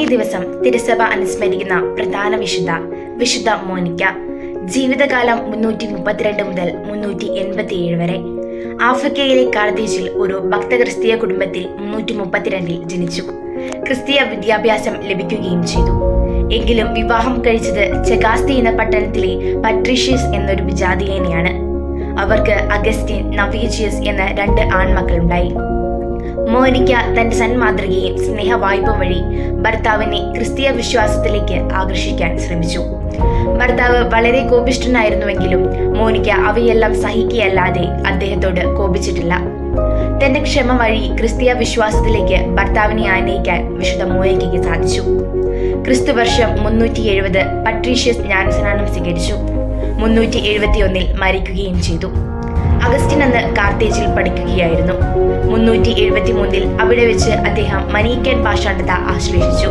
ദിവസം തിരുസഭ അനുസ്മരിക്കുന്ന പ്രധാന വിശുദ്ധ വിശുദ്ധ മോനിക്ക ജീവിതകാലം മുന്നൂറ്റി മുപ്പത്തിരണ്ട് മുതൽ മുന്നൂറ്റി എൺപത്തിയേഴ് വരെ ആഫ്രിക്കയിലെ കാർദീജിൽ ഒരു ഭക്തക്രിസ്തീയ കുടുംബത്തിൽ മുന്നൂറ്റി മുപ്പത്തിരണ്ടിൽ ജനിച്ചു ക്രിസ്തീയ വിദ്യാഭ്യാസം ലഭിക്കുകയും ചെയ്തു എങ്കിലും വിവാഹം കഴിച്ചത് ചെഗാസ്തി എന്ന പട്ടണത്തിലെ പട്രീഷ്യസ് എന്നൊരു വിജാതീയനെയാണ് അവർക്ക് അഗസ്റ്റിൻ നവീജിയസ് എന്ന രണ്ട് ആൺമക്കളുണ്ടായി മോനിക്ക തന്റെ സന്മാതൃകയും സ്നേഹവായ്പും വഴി ഭർത്താവിനെ ക്രിസ്തീയ വിശ്വാസത്തിലേക്ക് ആകർഷിക്കാൻ ശ്രമിച്ചു ഭർത്താവ് വളരെ കോപിഷ്ഠനായിരുന്നുവെങ്കിലും മോനിക്ക അവയെല്ലാം സഹിക്കുകയല്ലാതെ അദ്ദേഹത്തോട് കോപിച്ചിട്ടില്ല തന്റെ ക്ഷമ വഴി ക്രിസ്തീയ വിശ്വാസത്തിലേക്ക് ഭർത്താവിനെ ആനയിക്കാൻ വിശുദ്ധ മോനിക്കയ്ക്ക് സാധിച്ചു ക്രിസ്തു വർഷം മുന്നൂറ്റി എഴുപത് പട്രീഷ്യസ് ജ്ഞാനസ്നാനം സ്വീകരിച്ചു മുന്നൂറ്റി എഴുപത്തിയൊന്നിൽ മരിക്കുകയും ചെയ്തു അഗസ്റ്റിൻ അന്ന് കാർത്തേജിൽ പഠിക്കുകയായിരുന്നു മുന്നൂറ്റി എഴുപത്തി മൂന്നിൽ അവിടെ വെച്ച് അദ്ദേഹം മനീക്കൻ പാഷാണ്ഡത ആശ്ലേഷിച്ചു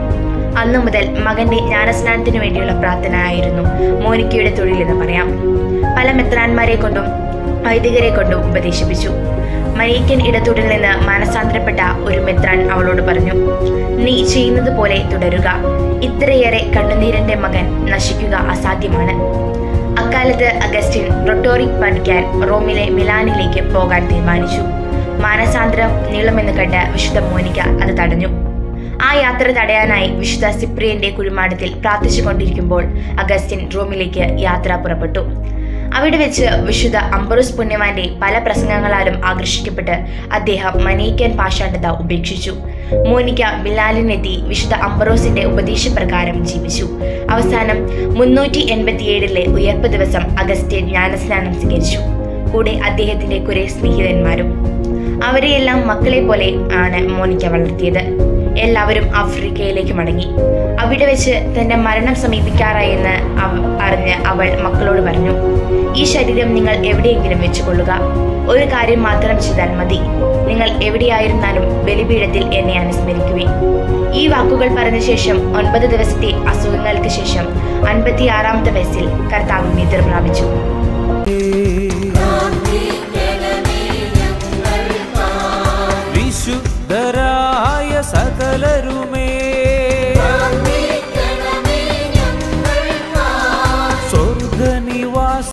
അന്നു മുതൽ മകന്റെ ജ്ഞാനസ്നാനത്തിനു വേണ്ടിയുള്ള പ്രാർത്ഥന ആയിരുന്നു മോനിക്കയുടെ തൊഴിലെന്ന് പറയാം പല മെത്രാന്മാരെ കൊണ്ടും വൈദികരെ കൊണ്ടും ഉപദേശിപ്പിച്ചു മനീക്കൻ ഇടത്തൂടിൽ നിന്ന് മാനസാന്തരപ്പെട്ട ഒരു മെത്രാൻ അവളോട് പറഞ്ഞു നീ ചെയ്യുന്നത് പോലെ തുടരുക ഇത്രയേറെ കണ്ണുനീരന്റെ മകൻ നശിക്കുക അസാധ്യമാണ് അക്കാലത്ത് അഗസ്റ്റിൻ റൊട്ടോറിക് പഠിക്കാൻ റോമിലെ മിലാനിലേക്ക് പോകാൻ തീരുമാനിച്ചു മാനസാന്തരം നീളുമെന്ന് കണ്ട് വിശുദ്ധ മോനിക്ക അത് തടഞ്ഞു ആ യാത്ര തടയാനായി വിശുദ്ധ സിപ്രിയന്റെ കുഴിമാടത്തിൽ പ്രാർത്ഥിച്ചുകൊണ്ടിരിക്കുമ്പോൾ അഗസ്റ്റിൻ റോമിലേക്ക് യാത്ര പുറപ്പെട്ടു അവിടെ വെച്ച് വിശുദ്ധ അംബറോസ് പുണ്യവാന്റെ പല പ്രസംഗങ്ങളാലും ആകർഷിക്കപ്പെട്ട് അദ്ദേഹം മനീക്കൻ പാഷാണ്ഡത ഉപേക്ഷിച്ചു മോനിക്ക മിലാലിനെത്തി വിശുദ്ധ അംബറോസിന്റെ ഉപദേശപ്രകാരം ജീവിച്ചു അവസാനം മുന്നൂറ്റി എൺപത്തിയേഴിലെ ഉയർപ്പ് ദിവസം അഗസ്റ്റിൻ ജ്ഞാനസ്നാനം സ്വീകരിച്ചു കൂടെ അദ്ദേഹത്തിന്റെ കുറെ സ്നേഹിതന്മാരും അവരെയെല്ലാം മക്കളെ പോലെ ആണ് മോനിക്ക വളർത്തിയത് എല്ലാവരും ആഫ്രിക്കയിലേക്ക് മടങ്ങി അവിടെ വെച്ച് തന്റെ മരണം സമീപിക്കാറായെന്ന് അവ- അറിഞ്ഞ് അവൾ മക്കളോട് പറഞ്ഞു ഈ ശരീരം നിങ്ങൾ എവിടെയെങ്കിലും വെച്ചുകൊള്ളുക ഒരു കാര്യം മാത്രം ചെയ്താൽ മതി നിങ്ങൾ എവിടെയായിരുന്നാലും ബലിപീഠത്തിൽ എന്നെ അനുസ്മരിക്കുവിൻ ഈ വാക്കുകൾ പറഞ്ഞ ശേഷം ഒൻപത് ദിവസത്തെ അസുഖങ്ങൾക്ക് ശേഷം അൻപത്തിയാറാമത്തെ വയസ്സിൽ കർത്താവ് നിദ്ര പ്രാപിച്ചു പ്രാർത്ഥിക്കാം